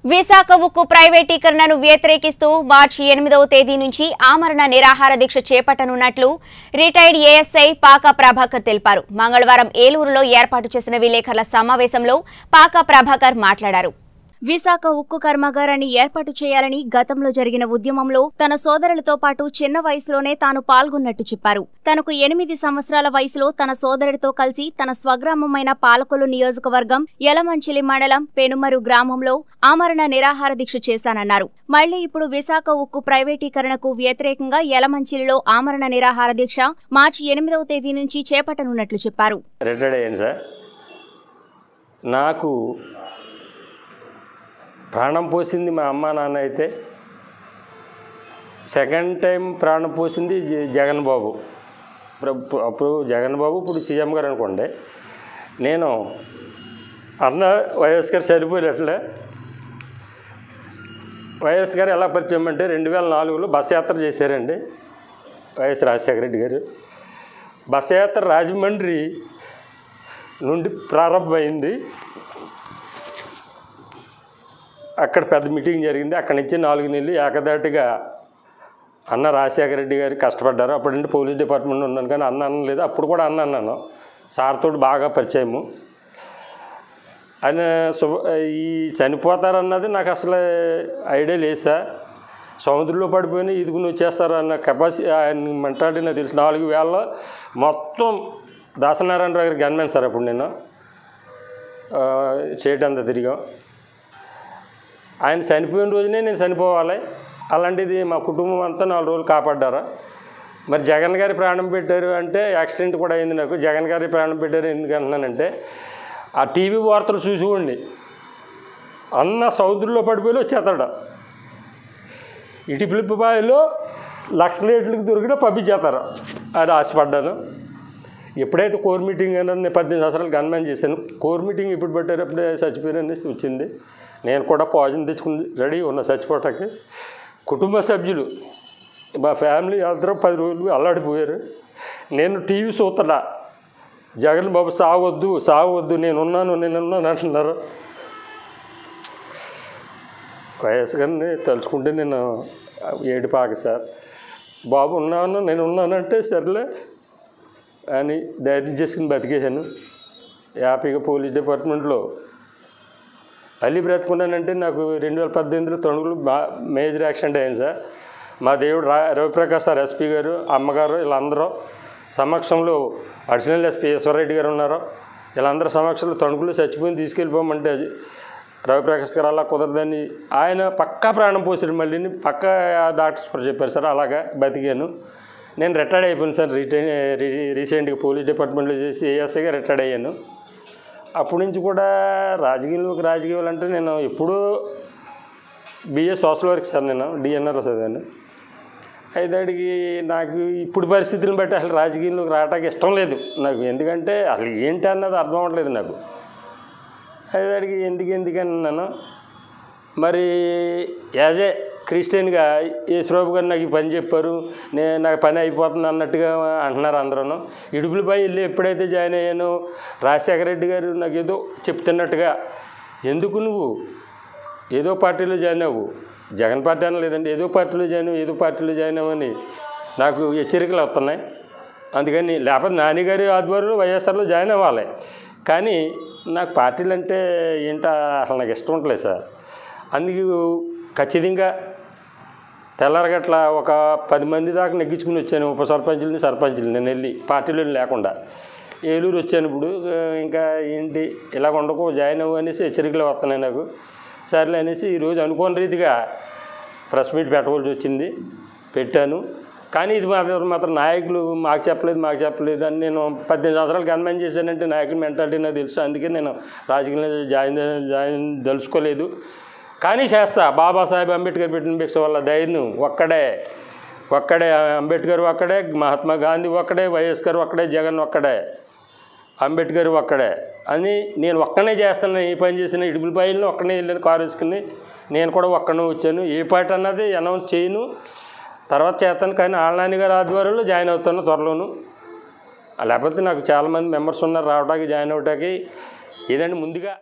విశాఖ ఉక్కు ప్రైవేటీకరణను వ్యతిరేకిస్తూ మార్చి ఎనిమిదవ తేదీ నుంచి ఆమరణ నిరాహార దీక్ష చేపట్టనున్నట్లు రిటైర్డ్ ఏఎస్ఐ పాకా ప్రభాకర్ తెలిపారు మంగళవారం ఏలూరులో ఏర్పాటు చేసిన విలేకరుల సమావేశంలో పాకా ప్రభాకర్ మాట్లాడారు విశాఖ ఉక్కు కర్మాగారాన్ని ఏర్పాటు చేయాలని గతంలో జరిగిన ఉద్యమంలో తన సోదరులతో పాటు చిన్న వయసులోనే తాను పాల్గొన్నట్టు చెప్పారు తనకు ఎనిమిది సంవత్సరాల వయసులో తన సోదరుడితో కలిసి తన స్వగ్రామమైన పాలకొల్లు నియోజకవర్గం యలమంచిలి మండలం పెనుమరు గ్రామంలో ఆమరణ నిరాహార దీక్ష చేశానన్నారు మళ్లీ ఇప్పుడు విశాఖ ఉక్కు ప్రైవేటీకరణకు వ్యతిరేకంగా యలమంచిలిలో ఆమరణ నిరాహార దీక్ష మార్చి ఎనిమిదవ తేదీ నుంచి చేపట్టనున్నట్లు చెప్పారు రిటైర్డ్ అయ్యాను సార్ నాకు ప్రాణం పోసింది మా అమ్మ నాన్న అయితే సెకండ్ టైం ప్రాణం పోసింది జ- జగన్ బాబు ఇప్పుడు అప్పుడు జగన్ బాబు ఇప్పుడు సీఎం గారు అనుకోండి నేను అన్న వైఎస్ గారు చనిపోయినట్లే వైఎస్ గారు ఎలా పరిచయం అంటే రెండు వేల నాలుగులో బస్ యాత్ర చేశారండి వైఎస్ రాజశేఖర రెడ్డి గారు బస్ యాత్ర రాజమండ్రి నుండి ప్రారంభమైంది అక్కడ పెద్ద మీటింగ్ జరిగింది అక్కడి నుంచి నాలుగు నెలలు ఏకదాటిగా అన్న రాజశేఖర రెడ్డి గారు కష్టపడ్డారు అప్పుడు నుండి పోలీస్ డిపార్ట్మెంట్ ఉన్నాను కానీ అన్న అన్న లేదు అప్పుడు కూడా అన్న అన్నాను సార్తో బాగా పరిచయము ఆయన శుభ ఈ చనిపోతారన్నది నాకు అసలు ఐడియా లేదు సార్ సముద్రంలో పడిపోయినా ఇదిగుని వచ్చేస్తారు అన్న కెపాసిటీ ఆయన మెంటాలిటీ నాకు తెలుసు నాలుగు వేల మొత్తం దాసనారాయణరావు గారి గన్మెన్ సార్ అప్పుడు నేను ఆ, స్టేట్ అంతా తిరిగాం ఆయన చనిపోయిన రోజునే నేను చనిపోవాలి అలాంటిది మా కుటుంబం అంతా నాలుగు రోజులు కాపాడ్డారా మరి జగన్ గారి ప్రాణం పెట్టారు అంటే యాక్సిడెంట్ కూడా అయింది నాకు జగన్ గారి ప్రాణం పెట్టారు ఎందుకు అంటున్నానంటే ఆ టీవీ వార్తలు చూసుకోండి అన్న సముద్రంలో పడిపోయి వచ్చేస్తాడు ఇటుపిలిపాయలో లక్ష లీటర్లకు దొరికినా పంపించేస్తారు అది ఆశపడ్డాను ఎప్పుడైతే కోర్ మీటింగ్ అనేది నేను పద్దెనిమిది సంవత్సరాలు గన్మ్యాన్ చేశాను కోర్ మీటింగ్ ఇప్పుడు పెట్టారు అప్పుడే చచ్చిపోయారనేసి వచ్చింది నేను కూడా పాజిటివ్ తెచ్చుకుని రెడీ ఉన్నా చచ్చిపోవటానికి కుటుంబ సభ్యులు మా ఫ్యామిలీ అందరూ పది రోజులు అల్లాడిపోయారు నేను టీవీ చూస్తున్నా జగన్ బాబు సావద్దు సావద్దు నేనున్నాను నేనున్నాను అంటున్నారు వైఎస్ గారిని తలుచుకుంటే నేను ఏడిపాక సార్ బాబు ఉన్నాను నేను ఉన్నానంటే సర్లే అని ధైర్యం చేసుకుని బతికేశాను హ్యాపీగా పోలీస్ డిపార్ట్మెంట్లో మళ్ళీ బ్రతుకున్నానంటే నాకు రెండు వేల పద్దెనిమిదిలో తణుకులు బా మేజర్ యాక్సిడెంట్ అయింది సార్ మా దేవుడు రా రవిప్రకాష్ సార్ ఎస్పీ గారు అమ్మగారు వీళ్ళందరూ సమక్షంలో అడిషనల్ ఎస్పీ ఈశ్వరరెడ్డి గారు ఉన్నారు వీళ్ళందరూ సమక్షంలో తణుకులు చచ్చిపోయి తీసుకెళ్ళిపోమంటే అది రవిప్రకాష్ గారు అలా కుదరదని ఆయన పక్కా ప్రాణం పోసారు మళ్ళీ పక్కా డాక్టర్స్ చెప్పారు సార్ అలాగా బతికాను నేను రిటైర్డ్ అయిపోయాను సార్ రిటైన్ రీసెంట్గా పోలీస్ డిపార్ట్మెంట్లో చేసి ఏఎస్ఐగా రిటైర్డ్ అయ్యాను అప్పటి నుంచి కూడా రాజకీయంలోకి రాజకీయాలు అంటే నేను ఎప్పుడూ బిఏ సోషల్ వర్క్ సార్ నేను డిఎన్ఆర్లో చదివాను అయితే అడిగి నాకు ఇప్పుడు పరిస్థితులను బట్టి అసలు రాజకీయంలోకి రావడానికి ఇష్టం లేదు నాకు ఎందుకంటే అసలు ఏంటి అన్నది అర్థం అవ్వట్లేదు నాకు అయితే అడిగి ఎందుకు ఎందుకని అన్నాను మరి యాజ్ ఏ క్రిస్టియన్గా యేసుప్రభు గారు నాకు ఈ పని చెప్పారు నేను నాకు పని అయిపోతుంది అన్నట్టుగా అంటున్నారు అందరూ ఇడుపులపై వెళ్ళి ఎప్పుడైతే జాయిన్ అయ్యానో రాజశేఖర రెడ్డి గారు నాకు ఏదో చెప్తున్నట్టుగా ఎందుకు నువ్వు ఏదో పార్టీలో జాయిన్ అవ్వు జగన్ పార్టీ అని లేదండి ఏదో పార్టీలో జాయిన్ అవ్వు ఏదో పార్టీలో జాయిన్ అవ్వని నాకు హెచ్చరికలు వస్తున్నాయి అందుకని లేకపోతే నాన్నగారి ఆధ్వర్యంలో వైఎస్ఆర్లో జాయిన్ అవ్వాలి కానీ నాకు పార్టీలు అంటే ఏంటో అసలు నాకు ఇష్టం ఉండలేదు సార్ అందుకు ఖచ్చితంగా తెల్లారగట్ల ఒక పది మంది దాకా నెగ్గించుకుని వచ్చాను ఉప సర్పంచులని సర్పంచులు నేను వెళ్ళి పార్టీలో లేకుండా ఏలూరు వచ్చాను ఇప్పుడు ఆ, ఇంకా ఏంటి ఇలా ఉండకు జాయిన్ అవ్వు అనేసి హెచ్చరికలు వస్తున్నాయి నాకు సర్లే అనేసి ఈరోజు అనుకోని రీతిగా ప్రెస్ మీట్ పెట్టవలసి వచ్చింది పెట్టాను కానీ ఇది మాత్రం మాత్రం నాయకులు మాకు చెప్పలేదు మాకు చెప్పలేదు అని నేను పద్దెనిమిది సంవత్సరాలు గన్మెన్ చేశానంటే నాయకుల మెంటాలిటీ నాకు తెలుసు అందుకే నేను రాజకీయంలో జాయిన్ జాయిన్ తెలుసుకోలేదు కానీ చేస్తా బాబాసాహెబ్ అంబేద్కర్ పెట్టిన భిక్ష వల్ల ధైర్యం ఒక్కడే ఒక్కడే అంబేద్కర్ ఒక్కడే మహాత్మా గాంధీ ఒక్కడే వైఎస్ గారు ఒక్కడే జగన్ ఒక్కడే అంబేద్కర్ ఒక్కడే అని నేను ఒక్కనే చేస్తాను ఏ పని చేసిన ఇడుపుల పైన ఒక్కనే వెళ్ళాను కారు వేసుకుని నేను కూడా ఒక్కనే వచ్చాను ఏ పార్టీ అన్నది అనౌన్స్ చేయను తర్వాత చేస్తాను కానీ ఆళ్ళనాని గారి ఆధ్వర్యంలో జాయిన్ అవుతాను త్వరలోను లేకపోతే నాకు చాలామంది మెంబర్స్ ఉన్నారు రావడానికి జాయిన్ అవడానికి ఏదంటే ముందుగా